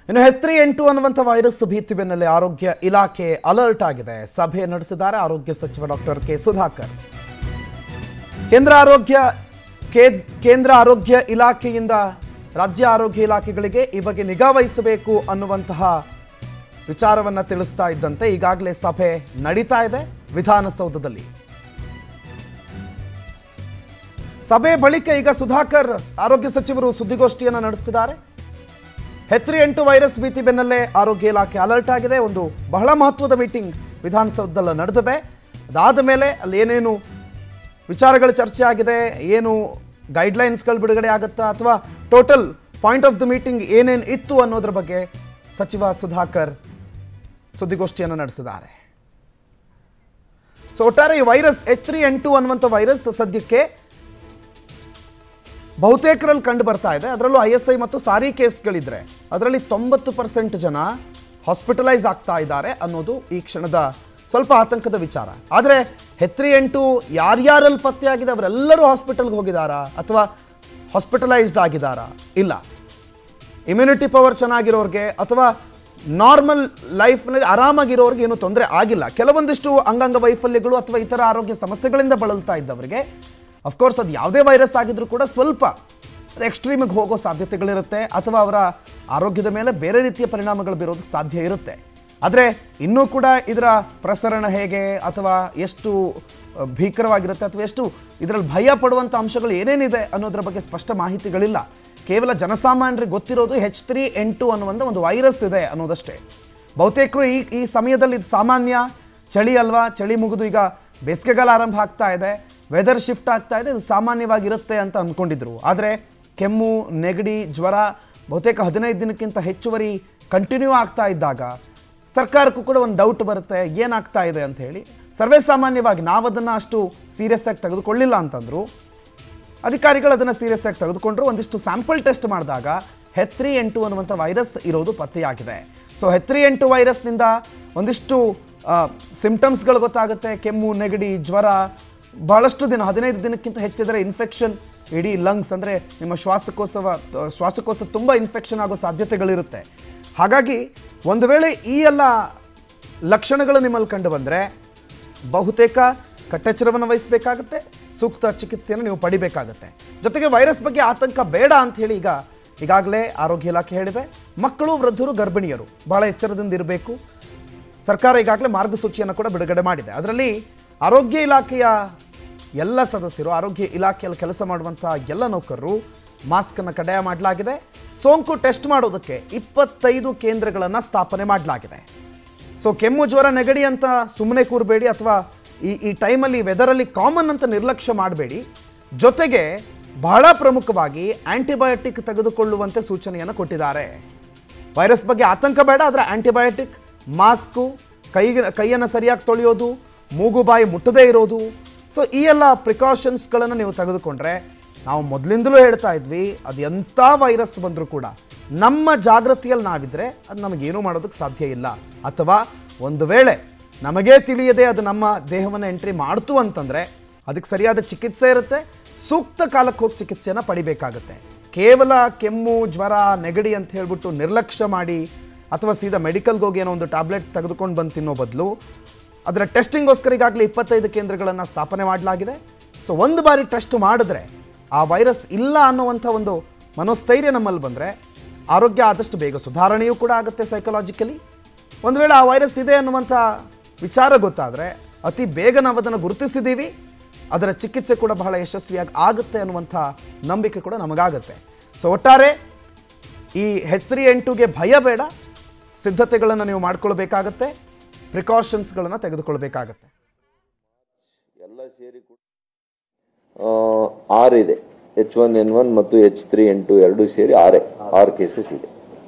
ಇನ್ನು ಹೆತ್ರಿ ಎಂಟು ಅನ್ನುವಂಥ ವೈರಸ್ ಭೀತಿ ಬೆನ್ನಲ್ಲೇ ಆರೋಗ್ಯ ಇಲಾಖೆ ಅಲರ್ಟ್ ಆಗಿದೆ ಸಭೆ ನಡೆಸಿದ್ದಾರೆ ಆರೋಗ್ಯ ಸಚಿವ ಡಾಕ್ಟರ್ ಕೆ ಸುಧಾಕರ್ ಕೇಂದ್ರ ಆರೋಗ್ಯ ಕೇ- ಕೇಂದ್ರ ಆರೋಗ್ಯ ಇಲಾಖೆಯಿಂದ ರಾಜ್ಯ ಆರೋಗ್ಯ ಇಲಾಖೆಗಳಿಗೆ ಈ ಬಗ್ಗೆ ನಿಗಾ ವಹಿಸಬೇಕು ಅನ್ನುವಂತಹ ವಿಚಾರವನ್ನ ತಿಳಿಸ್ತಾ ಇದ್ದಂತೆ ಈಗಾಗಲೇ ಸಭೆ ನಡೀತಾ ಇದೆ ವಿಧಾನಸೌಧದಲ್ಲಿ ಸಭೆ ಬಳಿಕ ಈಗ ಸುಧಾಕರ್ ಆರೋಗ್ಯ ಸಚಿವರು ಸುದ್ದಿಗೋಷ್ಠಿಯನ್ನು ನಡೆಸ್ತಿದ್ದಾರೆ ಹೆತ್ರಿ ಎಂಟು ವೈರಸ್ ಭೀತಿ ಬೆನ್ನಲ್ಲೇ ಆರೋಗ್ಯ ಇಲಾಖೆ ಅಲರ್ಟ್ ಆಗಿದೆ ಒಂದು ಬಹಳ ಮಹತ್ವದ ಮೀಟಿಂಗ್ ವಿಧಾನಸೌಧದಲ್ಲಿ ನಡೆದಿದೆ ಅದಾದ ಮೇಲೆ ಅಲ್ಲಿ ಏನೇನು ವಿಚಾರಗಳು ಚರ್ಚೆ ಆಗಿದೆ ಏನು ಗೈಡ್ಲೈನ್ಸ್ಗಳು ಬಿಡುಗಡೆ ಆಗುತ್ತಾ ಅಥವಾ total point of the meeting ಏನೇನು ಇತ್ತು ಅನ್ನೋದ್ರ ಬಗ್ಗೆ ಸಚಿವ ಸುಧಾಕರ್ ಸುದ್ದಿಗೋಷ್ಠಿಯನ್ನು ನಡೆಸಿದ್ದಾರೆ ಸೊ ಒಟ್ಟಾರೆ ಈ ವೈರಸ್ ಎಚ್ ತ್ರೀ ಎಂಟು ಅನ್ನುವಂಥ ವೈರಸ್ ಸದ್ಯಕ್ಕೆ ಬಹುತೇಕರಲ್ಲಿ ಕಂಡು ಬರ್ತಾ ಇದೆ ಅದರಲ್ಲೂ ಐ ಎಸ್ ಐ ಮತ್ತು ಸಾರಿ ಕೇಸ್ಗಳಿದ್ರೆ ಅದರಲ್ಲಿ ತೊಂಬತ್ತು ಪರ್ಸೆಂಟ್ ಜನ ಹಾಸ್ಪಿಟಲೈಸ್ ಆಗ್ತಾ ಇದ್ದಾರೆ ಅನ್ನೋದು ಈ ಕ್ಷಣದ ಸ್ವಲ್ಪ ಆತಂಕದ ವಿಚಾರ ಆದರೆ ಹೆತ್ರಿ ಎಂಟು ಯಾರ್ಯಾರಲ್ಲಿ ಪತ್ತೆಯಾಗಿದೆ ಅವರೆಲ್ಲರೂ ಹಾಸ್ಪಿಟಲ್ಗೆ ಹೋಗಿದ್ದಾರಾ ಅಥವಾ ಹಾಸ್ಪಿಟಲೈಸ್ಡ್ ಆಗಿದ್ದಾರಾ ಇಲ್ಲ ಇಮ್ಯುನಿಟಿ ಪವರ್ ಚೆನ್ನಾಗಿರೋರಿಗೆ ಅಥವಾ ನಾರ್ಮಲ್ ಲೈಫ್ನಲ್ಲಿ ಆರಾಮಾಗಿರೋರಿಗೆ ಏನೂ ತೊಂದರೆ ಆಗಿಲ್ಲ ಕೆಲವೊಂದಿಷ್ಟು ಅಂಗಾಂಗ ವೈಫಲ್ಯಗಳು ಅಥವಾ ಇತರ ಆರೋಗ್ಯ ಸಮಸ್ಯೆಗಳಿಂದ ಬಳಲ್ತಾ ಇದ್ದವರಿಗೆ ಅಫ್ಕೋರ್ಸ್ ಅದು ಯಾವುದೇ ವೈರಸ್ ಆಗಿದ್ರೂ ಕೂಡ ಸ್ವಲ್ಪ ಎಕ್ಸ್ಟ್ರೀಮಿಗೆ ಹೋಗೋ ಸಾಧ್ಯತೆಗಳಿರುತ್ತೆ ಅಥವಾ ಅವರ ಆರೋಗ್ಯದ ಮೇಲೆ ಬೇರೆ ರೀತಿಯ ಪರಿಣಾಮಗಳು ಬೀರೋದಕ್ಕೆ ಸಾಧ್ಯ ಇರುತ್ತೆ ಆದರೆ ಇನ್ನೂ ಕೂಡ ಇದರ ಪ್ರಸರಣ ಹೇಗೆ ಅಥವಾ ಎಷ್ಟು ಅಹ್, ಭೀಕರವಾಗಿರುತ್ತೆ ಅಥವಾ ಎಷ್ಟು ಇದರಲ್ಲಿ ಭಯ ಪಡುವಂಥ ಅಂಶಗಳು ಏನೇನಿದೆ ಅನ್ನೋದ್ರ ಬಗ್ಗೆ ಸ್ಪಷ್ಟ ಮಾಹಿತಿಗಳಿಲ್ಲ ಕೇವಲ ಜನಸಾಮಾನ್ಯರಿಗೆ ಗೊತ್ತಿರೋದು ಹೆಚ್ ತ್ರೀ ಎಂಟು ಅನ್ನುವಂಥ ಒಂದು ವೈರಸ್ ಇದೆ ಅನ್ನೋದಷ್ಟೇ ಬಹುತೇಕರು ಈ ಈ ಸಮಯದಲ್ಲಿ ಇದು ಸಾಮಾನ್ಯ ಚಳಿ ಅಲ್ವಾ ಚಳಿ ಮುಗಿದು ಈಗ ಬೇಸಿಗೆಗಾಲ ಆರಂಭ ಆಗ್ತಾ ಇದೆ ವೆದರ್ ಶಿಫ್ಟ್ ಆಗ್ತಾ ಇದೆ ಇದು ಸಾಮಾನ್ಯವಾಗಿರುತ್ತೆ ಅಂತ ಅಂದ್ಕೊಂಡಿದ್ರು ಆದರೆ ಕೆಮ್ಮು ನೆಗಡಿ ಜ್ವರ ಬಹುತೇಕ ಹದಿನೈದು ದಿನಕ್ಕಿಂತ ಹೆಚ್ಚುವರಿ ಕಂಟಿನ್ಯೂ ಆಗ್ತಾ ಇದ್ದಾಗ ಸರ್ಕಾರಕ್ಕೂ ಕೂಡ ಒಂದು ಡೌಟ್ ಬರುತ್ತೆ ಏನಾಗ್ತಾ ಇದೆ ಅಂತ ಹೇಳಿ ಸರ್ವೇ ಸಾಮಾನ್ಯವಾಗಿ ನಾವು ಅದನ್ನು ಅಷ್ಟು ಸೀರಿಯಸ್ ಆಗಿ ತೆಗೆದುಕೊಳ್ಳಿಲ್ಲ ಅಂತಂದ್ರು ಅಧಿಕಾರಿಗಳು ಅದನ್ನು ಸೀರಿಯಸ್ ಆಗಿ ತೆಗೆದುಕೊಂಡ್ರು ಒಂದಿಷ್ಟು ಸ್ಯಾಂಪಲ್ ಟೆಸ್ಟ್ ಮಾಡಿದಾಗ ಹೆತ್ರಿ ಎಂಟು ಅನ್ನುವಂಥ ವೈರಸ್ ಇರೋದು ಪತ್ತೆಯಾಗಿದೆ ಸೊ ಹೆತ್ರಿ ಎಂಟು ವೈರಸ್ನಿಂದ ಒಂದಿಷ್ಟು ಸಿಂಪ್ಟಮ್ಸ್ಗಳು ಗೊತ್ತಾಗುತ್ತೆ ಕೆಮ್ಮು ನೆಗಡಿ ಜ್ವರ ಬಹಳಷ್ಟು ದಿನ ಹದಿನೈದು ದಿನಕ್ಕಿಂತ ಹೆಚ್ಚಿದ್ರೆ ಇನ್ಫೆಕ್ಷನ್ ಇಡೀ ಲಂಗ್ಸ್ ಅಂದರೆ ನಿಮ್ಮ ಶ್ವಾಸಕೋಶವ ಶ್ವಾಸಕೋಶ ತುಂಬ ಇನ್ಫೆಕ್ಷನ್ ಆಗೋ ಸಾಧ್ಯತೆಗಳಿರುತ್ತೆ ಹಾಗಾಗಿ ಒಂದು ವೇಳೆ ಈ ಎಲ್ಲ ಲಕ್ಷಣಗಳು ನಿಮ್ಮಲ್ಲಿ ಕಂಡು ಬಂದರೆ ಬಹುತೇಕ ಕಟ್ಟೆಚ್ಚರವನ್ನು ವಹಿಸಬೇಕಾಗುತ್ತೆ ಸೂಕ್ತ ಚಿಕಿತ್ಸೆಯನ್ನು ನೀವು ಪಡಿಬೇಕಾಗುತ್ತೆ ಜೊತೆಗೆ ವೈರಸ್ ಬಗ್ಗೆ ಆತಂಕ ಬೇಡ ಅಂತ ಹೇಳಿ ಈಗ ಈಗಾಗಲೇ ಆರೋಗ್ಯ ಇಲಾಖೆ ಹೇಳಿದೆ ಮಕ್ಕಳು ವೃದ್ಧರು ಗರ್ಭಿಣಿಯರು ಬಹಳ ಎಚ್ಚರದಿಂದ ಇರಬೇಕು ಸರ್ಕಾರ ಈಗಾಗಲೇ ಮಾರ್ಗಸೂಚಿಯನ್ನು ಕೂಡ ಬಿಡುಗಡೆ ಮಾಡಿದೆ ಅದರಲ್ಲಿ ಆರೋಗ್ಯ ಇಲಾಖೆಯ ಎಲ್ಲ ಸದಸ್ಯರು ಆರೋಗ್ಯ ಇಲಾಖೆಯಲ್ಲಿ ಕೆಲಸ ಮಾಡುವಂಥ ಎಲ್ಲ ನೌಕರರು ಮಾಸ್ಕನ್ನು ಕಡ್ಡಾಯ ಮಾಡಲಾಗಿದೆ ಸೋಂಕು ಟೆಸ್ಟ್ ಮಾಡೋದಕ್ಕೆ ಇಪ್ಪತ್ತೈದು ಕೇಂದ್ರಗಳನ್ನು ಸ್ಥಾಪನೆ ಮಾಡಲಾಗಿದೆ ಸೊ ಕೆಮ್ಮು ಜ್ವರ ನೆಗಡಿ ಅಂತ ಸುಮ್ಮನೆ ಕೂರಬೇಡಿ ಅಥವಾ ಈ ಈ ಟೈಮಲ್ಲಿ ವೆದರಲ್ಲಿ ಕಾಮನ್ ಅಂತ ನಿರ್ಲಕ್ಷ್ಯ ಮಾಡಬೇಡಿ ಜೊತೆಗೆ ಬಹಳ ಪ್ರಮುಖವಾಗಿ ಆಂಟಿಬಯೋಟಿಕ್ ತೆಗೆದುಕೊಳ್ಳುವಂತೆ ಸೂಚನೆಯನ್ನು ಕೊಟ್ಟಿದ್ದಾರೆ ವೈರಸ್ ಬಗ್ಗೆ ಆತಂಕ ಬೇಡ ಆದರೆ ಆಂಟಿಬಯೋಟಿಕ್ ಮಾಸ್ಕು ಕೈಗೆ ಕೈಯನ್ನು ಸರಿಯಾಗಿ ತೊಳೆಯೋದು ಮೂಗು ಬಾಯಿ ಮುಟ್ಟದೇ ಇರೋದು ಸೊ ಈ ಎಲ್ಲ ಪ್ರಿಕಾಷನ್ಸ್ಗಳನ್ನು ನೀವು ತೆಗೆದುಕೊಂಡ್ರೆ ನಾವು ಮೊದಲಿಂದಲೂ ಹೇಳ್ತಾ ಇದ್ವಿ ಅದು ಎಂಥ ವೈರಸ್ ಬಂದರೂ ಕೂಡ ನಮ್ಮ ಜಾಗೃತಿಯಲ್ಲಿ ನಾವಿದ್ರೆ ಅದು ನಮಗೇನೂ ಮಾಡೋದಕ್ಕೆ ಸಾಧ್ಯ ಇಲ್ಲ ಅಥವಾ ಒಂದು ವೇಳೆ ನಮಗೇ ತಿಳಿಯದೆ ಅದು ನಮ್ಮ ದೇಹವನ್ನು ಎಂಟ್ರಿ ಮಾಡ್ತು ಅಂತಂದರೆ ಅದಕ್ಕೆ ಸರಿಯಾದ ಚಿಕಿತ್ಸೆ ಇರುತ್ತೆ ಸೂಕ್ತ ಕಾಲಕ್ಕೆ ಹೋಗಿ ಚಿಕಿತ್ಸೆಯನ್ನು ಪಡಿಬೇಕಾಗುತ್ತೆ ಕೇವಲ ಕೆಮ್ಮು ಜ್ವರ ನೆಗಡಿ ಅಂತ ಹೇಳ್ಬಿಟ್ಟು ನಿರ್ಲಕ್ಷ್ಯ ಮಾಡಿ ಅಥವಾ ಸೀದಾ ಮೆಡಿಕಲ್ಗೆ ಹೋಗಿ ಏನೋ ಒಂದು ಟ್ಯಾಬ್ಲೆಟ್ ತೆಗೆದುಕೊಂಡು ಬಂದು ತಿನ್ನೋ ಬದಲು ಅದರ ಟೆಸ್ಟಿಂಗೋಸ್ಕರ ಈಗಾಗಲೇ ಇಪ್ಪತ್ತೈದು ಕೇಂದ್ರಗಳನ್ನು ಸ್ಥಾಪನೆ ಮಾಡಲಾಗಿದೆ ಸೊ ಒಂದು ಬಾರಿ ಟೆಸ್ಟ್ ಮಾಡಿದ್ರೆ ಆ ವೈರಸ್ ಇಲ್ಲ ಅನ್ನುವಂಥ ಒಂದು ಮನೋಸ್ಥೈರ್ಯ ನಮ್ಮಲ್ಲಿ ಬಂದರೆ ಆರೋಗ್ಯ ಆದಷ್ಟು ಬೇಗ ಸುಧಾರಣೆಯೂ ಕೂಡ ಆಗುತ್ತೆ ಸೈಕಲಾಜಿಕಲಿ ಒಂದು ವೇಳೆ ಆ ವೈರಸ್ ಇದೆ ಅನ್ನುವಂಥ ವಿಚಾರ ಗೊತ್ತಾದರೆ ಅತಿ ಬೇಗ ನಾವು ಅದನ್ನು ಗುರುತಿಸಿದ್ದೀವಿ ಅದರ ಚಿಕಿತ್ಸೆ ಕೂಡ ಬಹಳ ಯಶಸ್ವಿಯಾಗಿ ಆಗುತ್ತೆ ಅನ್ನುವಂಥ ನಂಬಿಕೆ ಕೂಡ ನಮಗಾಗುತ್ತೆ ಸೊ ಒಟ್ಟಾರೆ ಈ ಹೆತ್ರಿ ಎಂಟುಗೆ ಭಯ ಬೇಡ ಸಿದ್ಧತೆಗಳನ್ನು ನೀವು ಮಾಡ್ಕೊಳ್ಬೇಕಾಗತ್ತೆ ಪ್ರಿಕಾಷನ್ಸ್ಗಳನ್ನು ತೆಗೆದುಕೊಳ್ಬೇಕಾಗತ್ತೆ ಎಲ್ಲ ಸೇರಿ ಕೂಡ ಆರು ಇದೆ ಎಚ್ ಒನ್ ಎನ್ ಒನ್ ಮತ್ತು ಎಚ್ ತ್ರೀ ಎನ್ ಟು ಎರಡು ಸೇರಿ ಆರೇ ಆರು ಕೇಸಸ್ ಇದೆ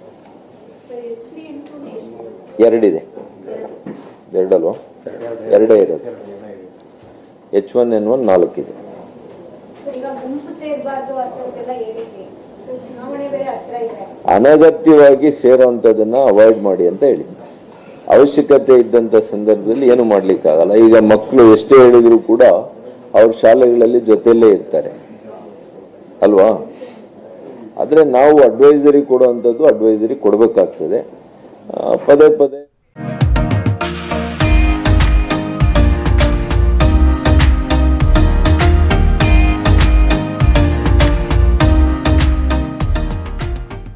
ಎರಡಿದೆ ಎರಡಲ್ವಾ ಎರಡೇ ಇರೋದು ಎಚ್ ಒನ್ ಎನ್ ಒನ್ ನಾಲ್ಕಿದೆ ಈಗ ಗುಂಪು ಸೇರ್ಬಾರ್ದು ಆ ಥರದ್ದೆಲ್ಲ ಹೇಳಿದ್ವಿ ಸೊ ಚುನಾವಣೆ ಬೇರೆ ಹತ್ರ ಇದೆ ಅನಗತ್ಯವಾಗಿ ಸೇರುವಂಥದ್ದನ್ನ ಅವಾಯ್ಡ್ ಮಾಡಿ ಅಂತ ಹೇಳಿ ಅವಶ್ಯಕತೆ ಇದ್ದಂಥ ಸಂದರ್ಭದಲ್ಲಿ ಏನು ಮಾಡ್ಲಿಕ್ಕಾಗಲ್ಲ ಈಗ ಮಕ್ಕಳು ಎಷ್ಟೇ ಹೇಳಿದ್ರು ಕೂಡ ಅವ್ರ ಶಾಲೆಗಳಲ್ಲಿ ಜೊತೆಯಲ್ಲೇ ಇರ್ತಾರೆ ಅಲ್ವಾ ಆದರೆ ನಾವು ಅಡ್ವೈಸರಿ ಕೊಡುವಂಥದ್ದು ಅಡ್ವೈಸರಿ ಕೊಡಬೇಕಾಗ್ತದೆ ಆ, ಪದೇ ಪದೇ